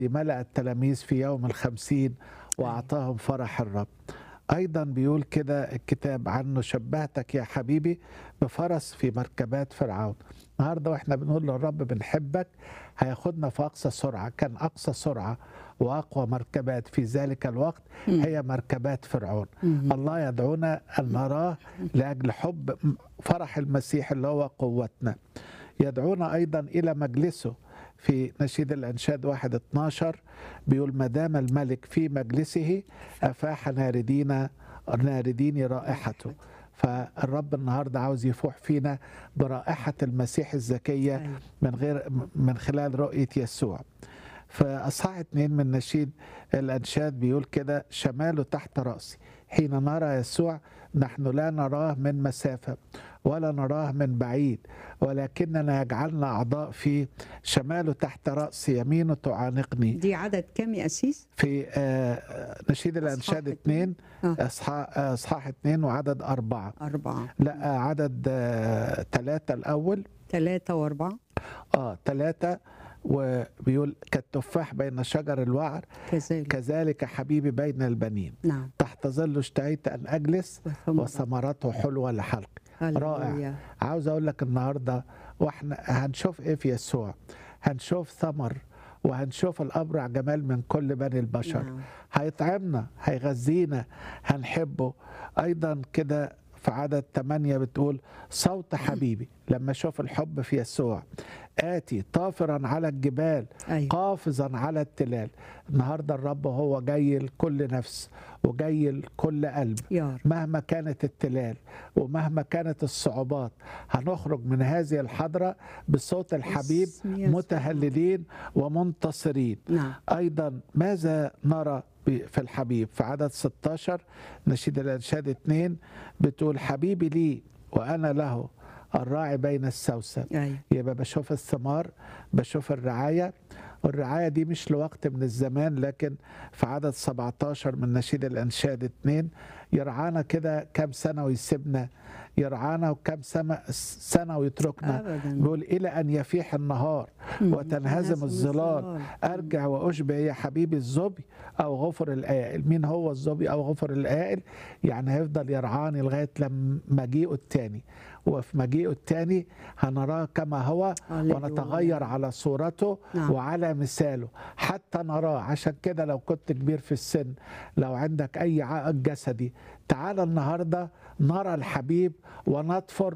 ملأ التلاميذ في يوم الخمسين وأعطاهم فرح الرب أيضا بيقول كده الكتاب عنه شبهتك يا حبيبي بفرس في مركبات فرعون النهاردة وإحنا بنقول للرب بنحبك هياخدنا في أقصى سرعة كان أقصى سرعة وأقوى مركبات في ذلك الوقت هي مركبات فرعون الله يدعونا أن نراه لأجل حب فرح المسيح اللي هو قوتنا يدعونا أيضا إلى مجلسه في نشيد الأنشاد واحد 12 بيقول ما دام الملك في مجلسه أفاح ناردين ناردين رائحته فالرب النهارده عاوز يفوح فينا برائحة المسيح الزكية أيوة. من غير من خلال رؤية يسوع فأصحاح اتنين من نشيد الأنشاد بيقول كده شماله تحت رأسي حين نرى يسوع نحن لا نراه من مسافة ولا نراه من بعيد ولكننا يجعلنا أعضاء في شماله تحت رأسي يمينه تعانقني دي عدد كام يا أسيس؟ في آه، نشيد الأنشاد أصحاح اتنين آه. أصحاح آه، أصحاح اتنين وعدد أربعة أربعة لا آه، عدد آه، ثلاثة الأول ثلاثة وأربعة اه ثلاثة وبيقول كالتفاح بين شجر الوعر كذلك كذلك حبيبي بين البنين نعم تحت ظل اشتهيت أن أجلس وثمرة. وثمرته حلوة لحلق رائع هللويا. عاوز أقول لك النهاردة وإحنا هنشوف إيه في يسوع هنشوف ثمر وهنشوف الأبرع جمال من كل بني البشر نعم. هيطعمنا هيغذينا هنحبه أيضا كده في عدد 8 بتقول صوت حبيبي لما اشوف الحب في يسوع آتي طافرا على الجبال أيوة. قافزا على التلال النهارده الرب هو جاي لكل نفس وجاي لكل قلب يا رب مهما كانت التلال ومهما كانت الصعوبات هنخرج من هذه الحضرة بصوت الحبيب باسم يسوع. متهللين ومنتصرين نعم أيضا ماذا نرى ب- في الحبيب في عدد 16 نشيد الأنشاد 2 بتقول حبيبي لي وأنا له الراعي بين السوسن أيوة. يبقى بشوف الثمار بشوف الرعاية والرعاية دي مش لوقت من الزمان لكن في عدد 17 من نشيد الأنشاد 2 يرعانا كده كام سنة ويسيبنا يرعانا وكام سنة, سنة ويتركنا أبدا بيقول إلى أن يفيح النهار مم. وتنهزم الظلال ارجع واشبه يا حبيبي الظبي او غفر الآئل مين هو الظبي او غفر الآئل يعني هيفضل يرعاني لغايه لما مجيئه التاني وفي مجيئه التاني هنراه كما هو هللويا. ونتغير على صورته نعم. وعلى مثاله حتى نراه عشان كده لو كنت كبير في السن لو عندك اي عائق جسدي تعال النهارده نرى الحبيب ونطفر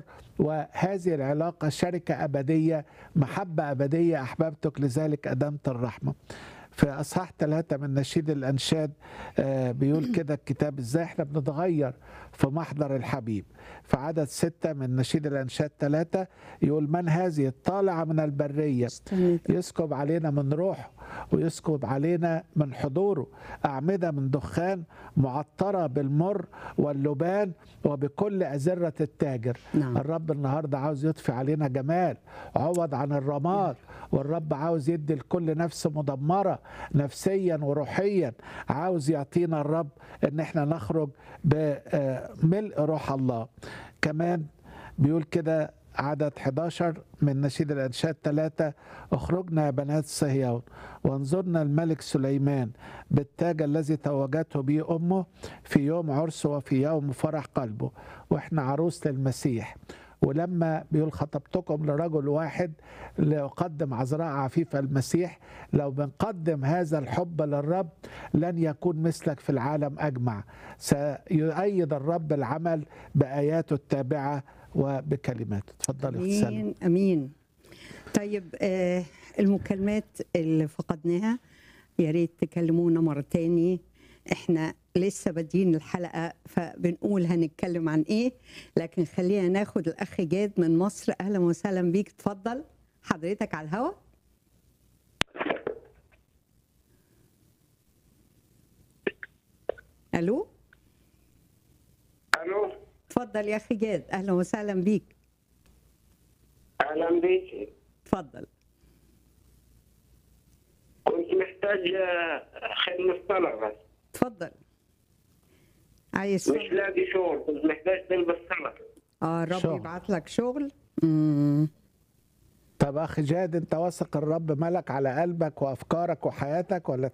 وهذه العلاقه شركه ابديه محبه ابديه احببتك لذلك ادمت الرحمه في اصحاح ثلاثة من نشيد الانشاد آه، بيقول كده الكتاب ازاي احنا بنتغير في محضر الحبيب في عدد ستة من نشيد الانشاد ثلاثة يقول من هذه الطالعة من البرية استنى. يسكب علينا من روحه ويسكب علينا من حضوره أعمدة من دخان معطرة بالمر واللبان وبكل أزرة التاجر نعم. الرب النهاردة عاوز يطفي علينا جمال عوض عن الرماد والرب عاوز يدي لكل نفس مدمرة نفسيا وروحيا عاوز يعطينا الرب ان احنا نخرج بملء روح الله كمان بيقول كده عدد 11 من نشيد الأنشاد ثلاثة اخرجنا يا بنات صهيون وانظرنا الملك سليمان بالتاج الذي توجته به أمه في يوم عرسه وفي يوم فرح قلبه وإحنا عروس للمسيح ولما بيقول خطبتكم لرجل واحد لأقدم عذراء عفيفة المسيح لو بنقدم هذا الحب للرب لن يكون مثلك في العالم أجمع سيؤيد الرب العمل بآياته التابعة وبكلماته تفضل يا أخت سلمى. امين امين طيب آه المكالمات اللي فقدناها يا ريت تكلمونا مره تاني احنا لسه بادئين الحلقه فبنقول هنتكلم عن ايه لكن خلينا ناخد الاخ جاد من مصر اهلا وسهلا بيك اتفضل حضرتك على الهوا الو الو اتفضل يا اخي جاد اهلا وسهلا بيك اهلا بك اتفضل كنت محتاج آه، خدمة طلبة اتفضل عايز مش لاقي شغل كنت محتاج تلبس طلبة اه الرب شغل. يبعت لك شغل امم طب اخ جاد انت واثق الرب ملك على قلبك وافكارك وحياتك ولا